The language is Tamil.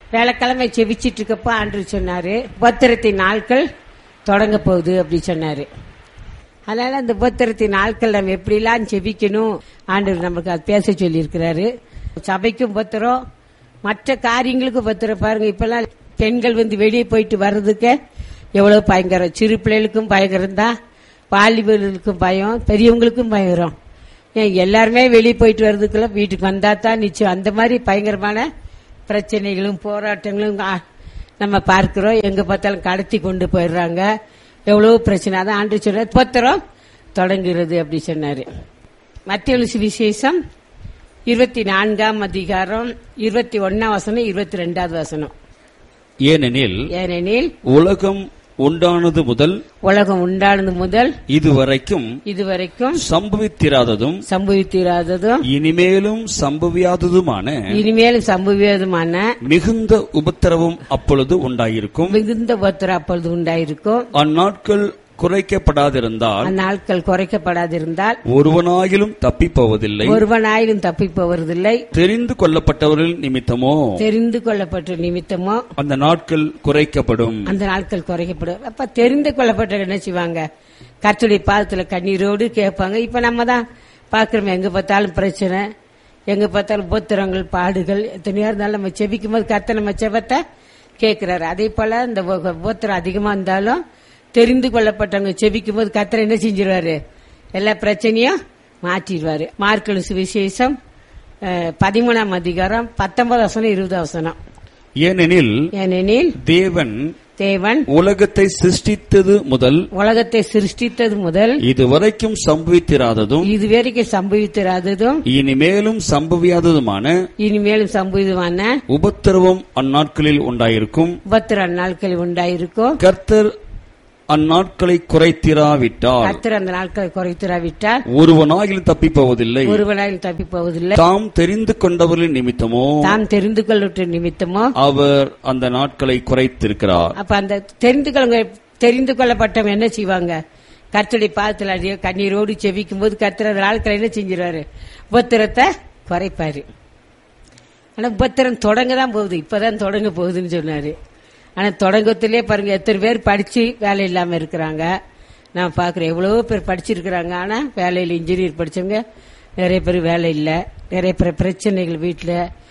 வேலைக்கிழமை செவிச்சிட்டு இருக்கப்போ ஆண்டு சொன்னாரு உபத்திரத்தின் நாட்கள் தொடங்க போகுது அப்படி சொன்னாரு அதனால அந்த உபத்திரத்தின் நாட்கள் நம்ம எப்படிலாம் செபிக்கணும் ஆண்டவர் நமக்கு அது பேச சொல்லியிருக்கிறாரு சபைக்கும் உபத்திரம் மற்ற காரியங்களுக்கும் உபத்திரம் பாருங்க இப்பெல்லாம் பெண்கள் வந்து வெளியே போயிட்டு வர்றதுக்கு எவ்வளவு பயங்கரம் சிறு பிள்ளைகளுக்கும் பயங்கரம் தான் வாலிபர்களுக்கும் பயம் பெரியவங்களுக்கும் பயங்கரம் ஏன் எல்லாருமே வெளியே போயிட்டு வர்றதுக்குள்ள வீட்டுக்கு வந்தா தான் நிச்சயம் அந்த மாதிரி பயங்கரமான பிரச்சனைகளும் போராட்டங்களும் ஆ, நம்ம பார்க்கிறோம் எங்க பார்த்தாலும் கடத்தி கொண்டு போயிடுறாங்க எவ்வளவு பிரச்சனை அதான் ஆண்டு சொல்ற பத்திரம் தொடங்குகிறது அப்படி சொன்னாரு மத்திய சுவிசேஷம் இருபத்தி நான்காம் அதிகாரம் இருபத்தி ஒன்னாம் வசனம் இருபத்தி ரெண்டாவது வசனம் ஏனெனில் ஏனெனில் உலகம் உண்டானது முதல் உலகம் உண்டானது முதல் இதுவரைக்கும் இதுவரைக்கும் சம்பவித்திராததும் சம்பவித்திராததும் இனிமேலும் சம்பவியாததுமான இனிமேலும் சம்பவியதுமான மிகுந்த உபத்திரவம் அப்பொழுது உண்டாயிருக்கும் மிகுந்த உபத்திரம் அப்பொழுது உண்டாயிருக்கும் அந்நாட்கள் குறைக்கப்படாதிருந்தால் அந்நாட்கள் குறைக்கப்படாதிருந்தால் ஒருவனாயிலும் தப்பிப் போவதில்லை ஒருவனாயிலும் தப்பி போவதில்லை தெரிந்து கொள்ளப்பட்டவர்கள் நிமித்தமோ தெரிந்து கொள்ளப்பட்ட நிமித்தமோ அந்த நாட்கள் குறைக்கப்படும் அந்த நாட்கள் குறைக்கப்படும் அப்ப தெரிந்து கொள்ளப்பட்ட என்ன செய்வாங்க கர்த்தருடைய பாதத்துல கண்ணீரோடு கேட்பாங்க இப்ப நம்ம தான் பாக்குறோம் எங்க பார்த்தாலும் பிரச்சனை எங்க பார்த்தாலும் உபத்திரங்கள் பாடுகள் எத்தனையோ இருந்தாலும் நம்ம செபிக்கும் போது கர்த்தர் நம்ம செபத்தை கேட்கிறாரு அதே போல இந்த உ- உபத்திரம் அதிகமா இருந்தாலும் தெரிந்து கொள்ளப்பட்டவங்க செபிக்கும் போது கர்த்தர் என்ன செஞ்சிருவாரு எல்லா பிரச்சனையும் மாற்றிடுவாரு மார்க்கெட் சுவிசேஷம் அஹ், பதிமூணாம் அதிகாரம் பத்தொன்பது வசனம் இருபது வசனம் ஏனெனில் ஏனெனில் தேவன் தேவன் உலகத்தை சிருஷ்டித்தது முதல் உலகத்தை சிருஷ்டித்தது முதல் இதுவரைக்கும் சம்பவித்திராததும் இதுவரைக்கும் சம்பவித்திராததும் இனிமேலும் சம்பவியாததுமான இனிமேலும் சம்பவிதமான உபத்திரவம் அந்நாட்களில் உண்டாயிருக்கும் உபத்திர நாட்கள் உண்டாயிருக்கும் கர்த்தர் அந்நாட்களை குறைத்திராவிட்டால் கர்த்தர் அந்த நாட்களை குறைத்திராவிட்டால் ஒருவனாயிலும் தப்பிப் போவதில்லை ஒருவனாயில் தப்பி போவதில்லை தாம் தெரிந்து கொண்டவர்களின் நிமித்தமோ தாம் தெரிந்து கொள்ளட்ட நிமித்தமோ அவர் அந்த நாட்களை குறைத்திருக்கிறார் அப்ப அந்த தெரிந்து கொள்ள தெரிந்து கொள்ளப்பட்டவங்க என்ன செய்வாங்க கர்த்தருடைய பாதத்தில் அடிய கண்ணீரோடு செவிக்கும் போது கர்த்தர் அந்த நாட்களை என்ன செஞ்சிருவாரு உபத்திரத்தை குறைப்பாரு ஆனா உபத்திரம் தொடங்க தான் போகுது இப்பதான் தொடங்க போகுதுன்னு சொன்னாரு ஆனா தொடங்கத்திலே பாருங்க எத்தனை பேர் படிச்சு வேலை இல்லாம இருக்கிறாங்க நான் பாக்குறேன் எவ்வளவோ பேர் படிச்சிருக்கிறாங்க ஆனா வேலையில் இன்ஜினியர் படிச்சவங்க நிறைய பேர் வேலை இல்லை நிறைய பேர் பிரச்சனைகள் வீட்டுல